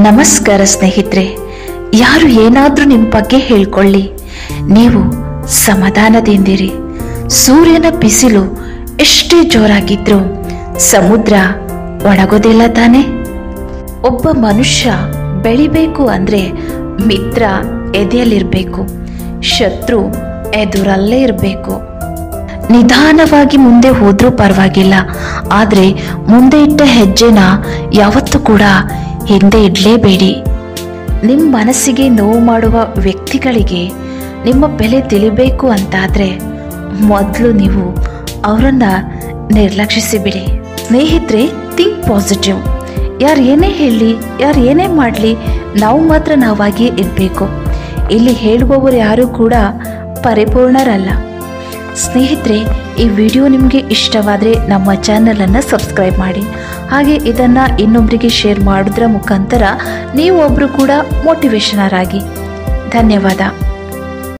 ನಮಸ್ಕಾರ ಸ್ನೇಹಿತರೆ ಯಾರು ಏನಾದ್ರೂ ನಿಮ್ಮ ಬಗ್ಗೆ ಹೇಳ್ಕೊಳ್ಳಿ ನೀವು ಸಮಾಧಾನದಿಂದಿರಿ ಸೂರ್ಯನ ಬಿಸಿಲು ಎಷ್ಟೇ ಜೋರಾಗಿದ್ರೂ ಸಮುದ್ರ ಒಣಗೋದಿಲ್ಲ ತಾನೆ ಒಬ್ಬ ಮನುಷ್ಯ ಬೆಳಿಬೇಕು ಅಂದ್ರೆ ಮಿತ್ರ ಎದೆಯಲ್ಲಿರ್ಬೇಕು ಶತ್ರು ಎದುರಲ್ಲೇ ಇರಬೇಕು ನಿಧಾನವಾಗಿ ಮುಂದೆ ಹೋದ್ರೂ ಪರವಾಗಿಲ್ಲ ಆದ್ರೆ ಮುಂದೆ ಇಟ್ಟ ಹೆಜ್ಜೆನ ಯಾವತ್ತೂ ಕೂಡ ಹಿಂದೆ ಇಡಲೇಬೇಡಿ ನಿಮ್ಮ ಮನಸ್ಸಿಗೆ ನೋವು ಮಾಡುವ ವ್ಯಕ್ತಿಗಳಿಗೆ ನಿಮ್ಮ ಬೆಲೆ ತಿಳಿಬೇಕು ಅಂತಾದ್ರೆ ಮೊದಲು ನೀವು ಅವರನ್ನ ನಿರ್ಲಕ್ಷಿಸಿ ಬಿಡಿ ಸ್ನೇಹಿತರೆ ಥಿಂಕ್ ಪಾಸಿಟಿವ್ ಯಾರು ಏನೇ ಹೇಳಲಿ ಯಾರು ಏನೇ ಮಾಡಲಿ ನಾವು ಮಾತ್ರ ನಾವಾಗಿಯೇ ಇರಬೇಕು ಇಲ್ಲಿ ಹೇಳುವವರು ಯಾರೂ ಕೂಡ ಪರಿಪೂರ್ಣರಲ್ಲ ಸ್ನೇಹಿತರೆ ಈ ವಿಡಿಯೋ ನಿಮಗೆ ಇಷ್ಟವಾದರೆ ನಮ್ಮ ಚಾನಲನ್ನು ಸಬ್ಸ್ಕ್ರೈಬ್ ಮಾಡಿ ಹಾಗೆ ಇದನ್ನು ಇನ್ನೊಬ್ಬರಿಗೆ ಶೇರ್ ಮಾಡೋದ್ರ ಮುಖಾಂತರ ನೀವು ಒಬ್ಬರು ಕೂಡ ಮೋಟಿವೇಶನರ್ ಆಗಿ ಧನ್ಯವಾದ